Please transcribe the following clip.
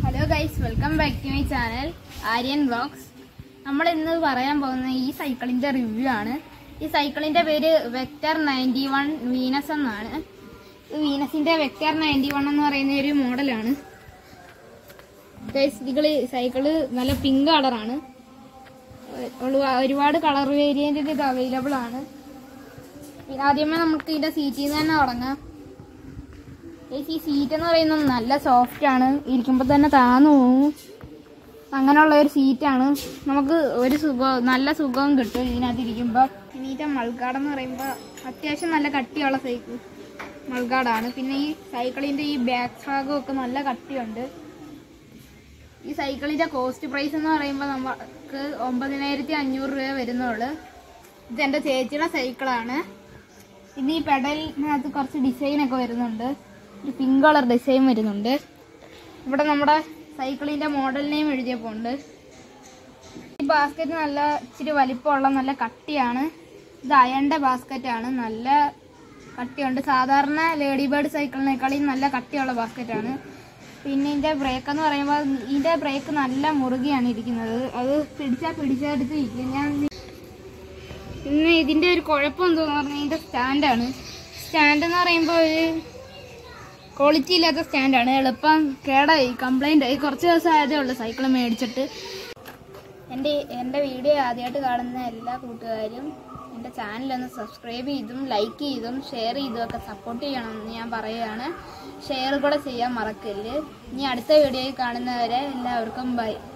hello guys welcome back to my channel Aryan vlogs നമ്മൾ ഇന്ന് പറയാൻ പോകുന്ന ഈ സൈക്കിളിന്റെ റിവ്യൂ ആണ് ഈ സൈക്കിളിന്റെ പേര് വെക്ടർ നയൻറ്റി വൺ വീനസ് എന്നാണ് ഈ വീനസിന്റെ വെക്ടർ നയൻറ്റി വൺ എന്ന് പറയുന്ന ഒരു മോഡലാണ് ഗൈസ് ഇതികള് സൈക്കിള് നല്ല പിങ്ക് കളറാണ് ഒരുപാട് കളർ വേരിയന്റ് ഇത് അവൈലബിൾ ആണ് പിന്നെ ആദ്യമേ നമുക്ക് ഇതിന്റെ സീറ്റിൽ നിന്ന് തന്നെ തുടങ്ങാം ഗൈസ്, ഈ സീറ്റ് എന്ന് പറയുന്നത് നല്ല സോഫ്റ്റ് ആണ് ഇരിക്കുമ്പോൾ തന്നെ താന്നു പോകും അങ്ങനെയുള്ള ഒരു സീറ്റാണ് നമുക്ക് ഒരു സുഖം നല്ല സുഖവും കിട്ടും ഇതിനകത്ത് ഇരിക്കുമ്പോൾ ഇതിൻ്റെ മൾഗാർഡ് എന്ന് പറയുമ്പോൾ അത്യാവശ്യം നല്ല കട്ടിയുള്ള സൈക്കിൾ മൾഗാർഡാണ് പിന്നെ ഈ സൈക്കിളിൻ്റെ ഈ ബാക്ക് ഭാഗം ഒക്കെ നല്ല കട്ടിയുണ്ട് ഈ സൈക്കിളിൻ്റെ കോസ്റ്റ് പ്രൈസ് എന്ന് പറയുമ്പോൾ നമുക്ക് ഒമ്പതിനായിരത്തി അഞ്ഞൂറ് രൂപ വരുന്നുള്ളൂ ഇത് എൻ്റെ ചേച്ചിയുടെ സൈക്കിളാണ് പിന്നെ ഈ പെഡലിനകത്ത് കുറച്ച് ഡിസൈൻ ഒക്കെ വരുന്നുണ്ട് ഒരു പിങ്ക് കളർ ഡിസൈൻ വരുന്നുണ്ട് ഇവിടെ നമ്മുടെ സൈക്കിളിന്റെ മോഡൽ നെയിം എഴുതിയപ്പോണ്ട് ഈ ബാസ്ക്കറ്റ് നല്ല ഇച്ചിരി വലിപ്പമുള്ള നല്ല കട്ടിയാണ് ഇത് അയണിന്റെ ബാസ്ക്കറ്റ് ആണ് നല്ല കട്ടിയുണ്ട് സാധാരണ ലേഡി ബേർഡ് സൈക്കിളിനേക്കാളും നല്ല കട്ടിയുള്ള ബാസ്ക്കറ്റാണ് പിന്നെ ഇതിന്റെ ബ്രേക്ക് എന്ന് പറയുമ്പോൾ ഇതിന്റെ ബ്രേക്ക് നല്ല മുറുകിയാണ് ഇരിക്കുന്നത് അത് പിടിച്ചാൽ പിടിച്ചെടുത്ത് ഇരിക്കും ഞാൻ പിന്നെ ഇതിന്റെ ഒരു കുഴപ്പം എന്തോന്ന് പറഞ്ഞാൽ ഇതിന്റെ സ്റ്റാൻഡാണ് സ്റ്റാൻഡ് എന്ന് പറയുമ്പോൾ ഒരു ക്വാളിറ്റി ഇല്ലാത്ത സ്റ്റാൻഡാണ് എളുപ്പം കേടായി കംപ്ലൈൻ്റ് ആയി കുറച്ച് ദിവസം ആയതേ ഉള്ളൂ സൈക്കിൾ മേടിച്ചിട്ട് എൻ്റെ എൻ്റെ വീഡിയോ ആദ്യമായിട്ട് കാണുന്ന എല്ലാ കൂട്ടുകാരും എൻ്റെ ചാനലൊന്ന് സബ്സ്ക്രൈബ് ചെയ്തും ലൈക്ക് ചെയ്തും ഷെയർ ചെയ്തും ഒക്കെ സപ്പോർട്ട് ചെയ്യണമെന്ന് ഞാൻ പറയുകയാണ് ഷെയർ കൂടെ ചെയ്യാൻ മറക്കല്ല് ഇനി അടുത്ത വീഡിയോയിൽ കാണുന്നവരെ എല്ലാവർക്കും ബൈ